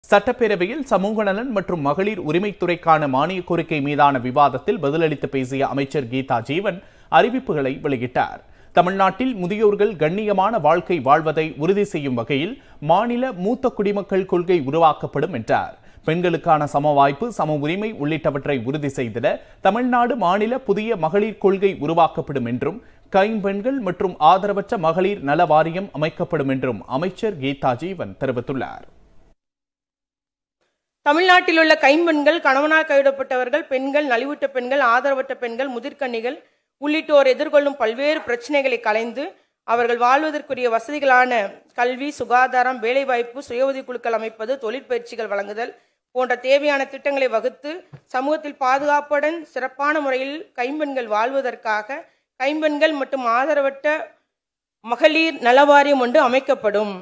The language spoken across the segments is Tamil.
சட்டப்பேரவையில் சமூக நலன் மற்றும் மகளிர் உரிமைத்துறைக்கான மானிய கோரிக்கை மீதான விவாதத்தில் பதிலளித்து பேசிய அமைச்சர் கீதா ஜீவன் அறிவிப்புகளை வெளியிட்டார் தமிழ்நாட்டில் முதியோர்கள் கண்ணியமான வாழ்க்கை வாழ்வதை உறுதி செய்யும் வகையில் மாநில மூத்த குடிமக்கள் கொள்கை உருவாக்கப்படும் என்றார் பெண்களுக்கான சம வாய்ப்பு சம உரிமை உள்ளிட்டவற்றை உறுதி செய்திட தமிழ்நாடு மாநில புதிய மகளிர் கொள்கை உருவாக்கப்படும் என்றும் கைம்பெண்கள் மற்றும் ஆதரவற்ற மகளிர் நல வாரியம் அமைக்கப்படும் என்றும் அமைச்சர் கீதா ஜீவன் தெரிவித்துள்ளார் தமிழ்நாட்டில் உள்ள கைம்பெண்கள் கணவனால் கைவிடப்பட்டவர்கள் பெண்கள் நலிவுற்ற பெண்கள் ஆதரவற்ற பெண்கள் முதிர்கன்னிகள் உள்ளிட்டோர் எதிர்கொள்ளும் பல்வேறு பிரச்சனைகளை களைந்து அவர்கள் வாழ்வதற்குரிய வசதிகளான கல்வி சுகாதாரம் வேலைவாய்ப்பு சுய உதவிக்குழுக்கள் அமைப்பது தொழிற்பயிற்சிகள் வழங்குதல் போன்ற தேவையான திட்டங்களை வகுத்து சமூகத்தில் பாதுகாப்புடன் சிறப்பான முறையில் கைம்பெண்கள் வாழ்வதற்காக கைம்பெண்கள் மற்றும் ஆதரவற்ற மகளிர் நலவாரியம் ஒன்று அமைக்கப்படும்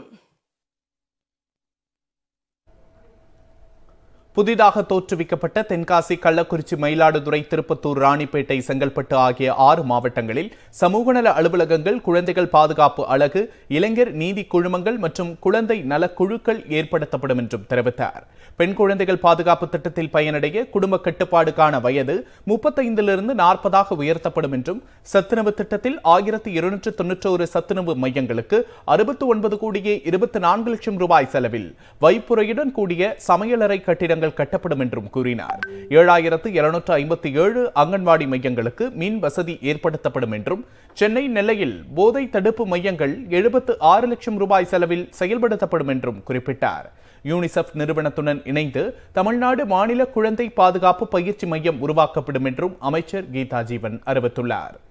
புதிதாக தோற்றுவிக்கப்பட்ட தென்காசி கள்ளக்குறிச்சி மயிலாடுதுறை திருப்பத்தூர் ராணிப்பேட்டை செங்கல்பட்டு ஆகிய ஆறு மாவட்டங்களில் சமூக நல அலுவலகங்கள் குழந்தைகள் பாதுகாப்பு அழகு இளைஞர் நீதி குழுமங்கள் மற்றும் குழந்தை நல குழுக்கள் ஏற்படுத்தப்படும் என்றும் தெரிவித்தார் பெண் குழந்தைகள் பாதுகாப்பு திட்டத்தில் பயனடைய குடும்ப கட்டுப்பாடுக்கான வயது முப்பத்தைந்திலிருந்து நாற்பதாக உயர்த்தப்படும் என்றும் சத்துணவு திட்டத்தில் ஆயிரத்தி இருநூற்று தொன்னூற்றோரு சத்துணவு மையங்களுக்கு அறுபத்தி ஒன்பது கோடியே இருபத்தி நான்கு லட்சம் ரூபாய் செலவில் வைப்புறையுடன் கூடிய சமையலறை கட்டிடங்கள் கட்டப்படும் என்றும் கூறினார் ஏழாயிரத்து இருநூற்று ஐம்பத்தி ஏழு அங்கன்வாடி மையங்களுக்கு மின் வசதி ஏற்படுத்தப்படும் என்றும் சென்னை நெல்லையில் போதை தடுப்பு மையங்கள் எழுபத்து ஆறு லட்சம் ரூபாய் செலவில் செயல்படுத்தப்படும் என்றும் குறிப்பிட்டார் யூனிசெஃப் நிறுவனத்துடன் இணைந்து தமிழ்நாடு மாநில குழந்தை பாதுகாப்பு பயிற்சி மையம் உருவாக்கப்படும் என்றும் அமைச்சர் கீதா ஜீவன் அறிவித்துள்ளார்